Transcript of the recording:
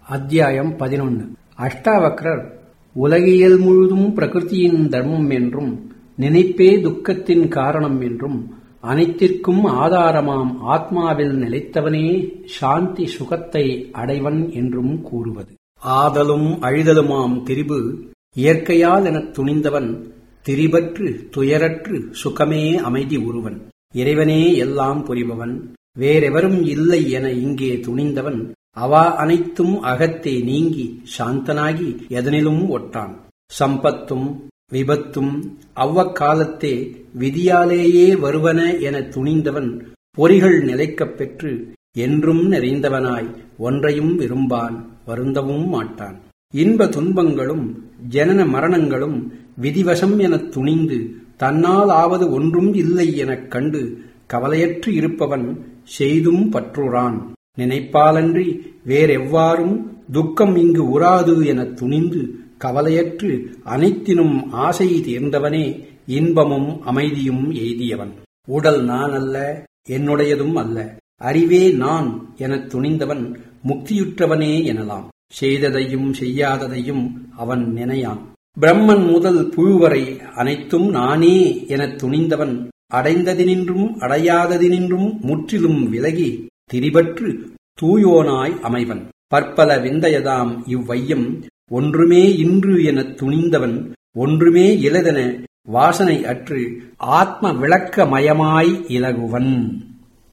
அத்தியாயம் பதினொன்று அஷ்டாவக்ரர் உலகியல் முழுதும் பிரகிருதியின் தர்மம் என்றும் நினைப்பே துக்கத்தின் காரணம் என்றும் அனைத்திற்கும் ஆதாரமாம் ஆத்மாவில் நிலைத்தவனே சாந்தி சுகத்தை அடைவன் என்றும் கூறுவது ஆதலும் அழிதலுமாம் திரிபு இயற்கையால் எனத் துணிந்தவன் திரிபற்று துயரற்று சுகமே அமைதி உருவன் இறைவனே எல்லாம் புரிபவன் வேறெவரும் இல்லை என இங்கே துணிந்தவன் அவா அனைத்தும் அகத்தே நீங்கி சாந்தனாகி எதனிலும் ஒட்டான் சம்பத்தும் விபத்தும் அவ்வக்காலத்தே விதியாலேயே வருவன என துணிந்தவன் பொறிகள் நிலைக்கப் பெற்று என்றும் நிறைந்தவனாய் ஒன்றையும் விரும்பான் வருந்தவும் மாட்டான் இன்ப துன்பங்களும் ஜனன மரணங்களும் விதிவசம் எனத் துணிந்து தன்னால் ஆவது ஒன்றும் இல்லை எனக் கண்டு கவலையற்று இருப்பவன் செய்தும் பற்றுறான் நினைப்பாலன்றி வேறெவ்வாறும் துக்கம் இங்கு உறாது எனத் துணிந்து கவலையற்று அனைத்தினும் ஆசை தீர்ந்தவனே இன்பமும் அமைதியும் எய்தியவன் உடல் நான் அல்ல என்னுடையதும் அல்ல அறிவே நான் எனத் துணிந்தவன் முக்தியுற்றவனே எனலாம் செய்ததையும் செய்யாததையும் அவன் நினையான் பிரம்மன் முதல் புழுவரை அனைத்தும் நானே எனத் துணிந்தவன் அடைந்ததினின்றும் அடையாததினின்றும் முற்றிலும் விலகி திரிபற்று தூயோனாய் அமைவன் பற்பல விந்தையதாம் இவ்வையம் ஒன்றுமே இன்று எனத் துணிந்தவன் ஒன்றுமே இலதென வாசனை அற்று ஆத்ம விளக்கமயமாய் இலகுவன்